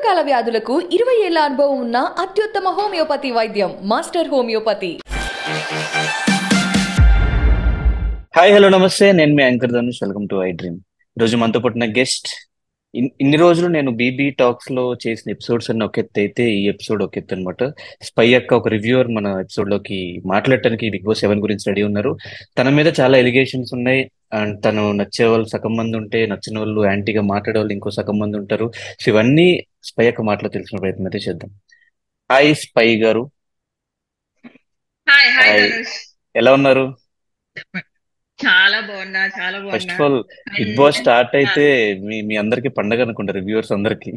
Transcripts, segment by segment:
దీర్ఘకాల వ్యాధులకు ఇరవై ఏళ్ల అనుభవం ఉన్న అత్యుత్తమ హోమియోపతి వైద్యం మాస్టర్ హోమియోపతి హాయ్ హలో నమస్తే నేను మీ anchor Dhanush welcome to I dream ఈరోజు మనతో పుట్టిన గెస్ట్ ఇన్ని రోజులు నేను బీబీ టాక్స్ లో చేసిన ఎపిసోడ్స్ అన్ని ఒక ఎత్తు అయితే ఈ ఎపిసోడ్ ఒక ఎత్తు అనమాట స్పై అక్క ఒక రివ్యూవర్ మన ఎపిసోడ్ లోకి మాట్లాడటానికి బిగ్ బాస్ సెవెన్ గురించి రెడీ ఉన్నారు తన మీద చాలా ఎలిగేషన్స్ ఉన్నాయి అండ్ తను నచ్చే వాళ్ళు సగం మంది ఉంటే నచ్చిన వాళ్ళు యాంటీగా మాట్లాడే వాళ్ళు ఇంకో సగం మంది ఉంటారు సో ఇవన్నీ స్పై అక్క మాటలో తెలిసిన ప్రయత్నం అయితే చేద్దాం hi Spy garu hi hi hi Dhanush ఎలా ఉన్నారు చాలా బాగున్నా చాలా ఫస్ట్ బాగున్నా of all Bigg and Boss start అయితే మీ మీ అందరికి పండగ అనుకుంటారు రివ్యూవర్స్ అందరికి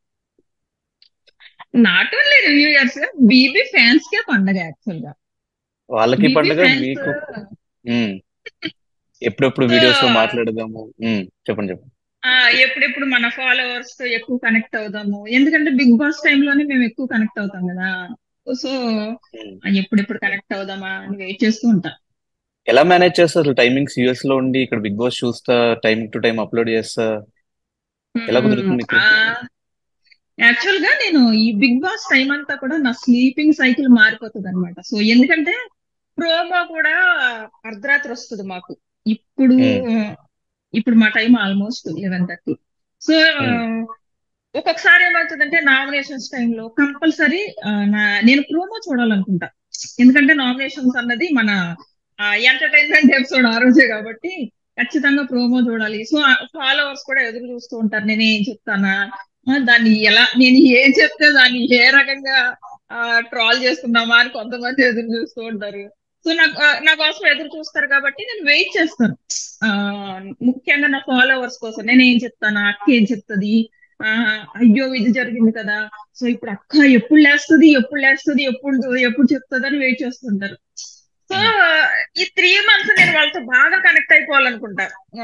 not only reviewers BB fans కే పండగ యాక్చువల్ గా వాళ్ళకి బీబీ పండగ ఫ్యాన్స్ మీకు ఉమ్, ఎప్పుడెప్పుడు సో వీడియోస్ లో మాట్లాడదాము ఉమ్, చెప్పండి చెప్పండి ఎప్పుడెప్పుడు మన ఫాలోవర్స్ తో ఎక్కువ కనెక్ట్ అవుదాము ఎందుకంటే బిగ్ బాస్ లోనే మేము ఎక్కువ కనెక్ట్ అవుతాం కదా సో ఉమ్. ఎప్పుడెప్పుడు కనెక్ట్ అవుదామా అని వెయిట్ చేస్తూ ఉంటా ఎలా మేనేజ్ చేస్తారు టైమింగ్స్ యూఎస్ లో ఉండి ఇక్కడ బిగ్ బాస్ చూస్తా టైం టు టైం అప్లోడ్ చేస్తా ఎలా కుదురుతుంది మీకు యాక్చువల్ గా నేను ఈ బిగ్ బాస్ టైం అంతా కూడా నా స్లీపింగ్ సైకిల్ మారిపోతుంది అనమాట సో ఎందుకంటే ప్రోమో కూడా అర్ధరాత్రి వస్తుంది మాకు ఇప్పుడు ఉమ్, ఇప్పుడు మా time almost eleven thirty so um, ఒక్కొక్కసారి ఏమవుతుందంటే నామినేషన్స్ టైంలో కంపల్సరీ నేను ప్రోమో చూడాలనుకుంటా ఎందుకంటే నామినేషన్స్ అన్నది మన ఎంటర్టైన్మెంట్ ఎపిసోడ్ ఆ రోజే కాబట్టి ఖచ్చితంగా ప్రోమో చూడాలి సో ఫాలోవర్స్ కూడా ఎదురు చూస్తూ ఉంటారు నేను ఏం చెప్తానా ఆ, దాన్ని ఎలా నేను ఏం చెప్తే దాన్ని ఏ రకంగా ట్రాల్ చేస్తున్నామా అని కొంతమంది ఎదురు చూస్తూ ఉంటారు సో నాకు ఆ, నా కోసం ఎదురు చూస్తారు కాబట్టి నేను వెయిట్ చేస్తాను ఆ ముఖ్యంగా నా ఫాలోవర్స్ కోసం నేను ఏం చెప్తాను అక్క ఏం చెప్తుంది ఆ అయ్యో ఇది జరిగింది కదా సో ఇప్పుడు అక్క ఎప్పుడు లేస్తుంది ఎప్పుడు లేస్తుంది ఎప్పుడు ఎప్పుడు చెప్తుంది అని వెయిట్ చేస్తుంటారు సో ఉమ్. ఈ త్రీ మంత్స్ నేను వాళ్ళతో బాగా కనెక్ట్ అయిపోవాలనుకుంటా ఆ,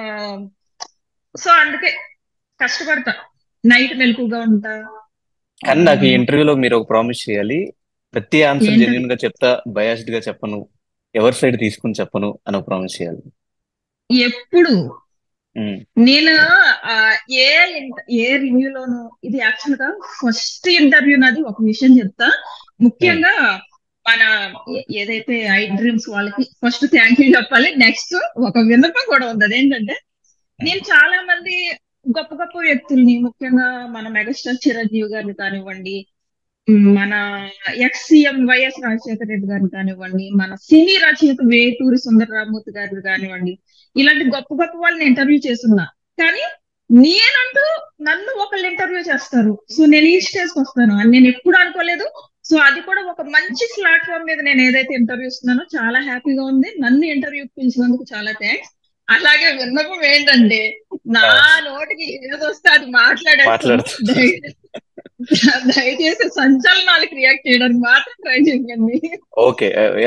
సో అందుకే కష్టపడతా నైట్ మెలకుగా ఉంటా ఆ, కానీ నాకు ఈ ఇంటర్వ్యూలో మీరు ఒక ప్రామిస్ చేయాలి ప్రతి ఆన్సర్ ఏంటది జెన్యున్ గా చెప్తా బయాస్డ్ గా చెప్పను ఎవరి సైడ్ తీసుకుని చెప్పను అని ఒక ప్రామిస్ చేయాలి ఎప్పుడు ఉమ్, నేను ఆ, ఏ ఇంట- ఏ రివ్యూలోను ఇది యాక్చువల్ గా ఫస్ట్ ఇంటర్వ్యూ నాది ఒక విషయం చెప్తా ఉమ్, ముఖ్యంగా మన ఏ- ఏదైతే ఐ డ్రీమ్స్ వాళ్ళకి ఫస్ట్ థ్యాంక్ యూ చెప్పాలి నెక్స్ట్ ఒక విన్నపం కూడా ఉంది అదేంటంటే ఉమ్, నేను చాలా మంది గొప్ప గొప్ప వ్యక్తుల్ని ముఖ్యంగా మన మెగాస్టార్ చిరంజీవి గారిని కానివ్వండి మన ex CM YS Rajasekhara Reddy గారిని కానివ్వండి మన సినీ రచయిత వేటూరి సుందరరామూర్తి గారిని కానివ్వండి ఇలాంటి గొప్ప గొప్ప వాళ్ళని ఇంటర్వ్యూ చేస్తున్నా కానీ నేనంటూ నన్ను ఒకళ్ళు ఇంటర్వ్యూ చేస్తారు సో నేను ఈ స్టేజ్కి వస్తాను అని నేను ఎప్పుడు అనుకోలేదు సో అది కూడా ఒక మంచి ప్లాట్ఫామ్ మీద నేను ఏదైతే ఇంటర్వ్యూ ఇస్తున్నానో చాలా హ్యాపీగా ఉంది నన్ను ఇంటర్వ్యూ పిలిచినందుకు చాలా థ్యాంక్స్ అలాగే విన్నపం ఏంటంటే నా ఆ, నోటికి ఏదొస్తే అది మాట్లాడేస్తాను మాట్లాడుతున్నా దయ- దయచేసి సంచలనాలకు రియాక్ట్ చేయడానికి మాత్రం ట్రై చేయండి ఓకే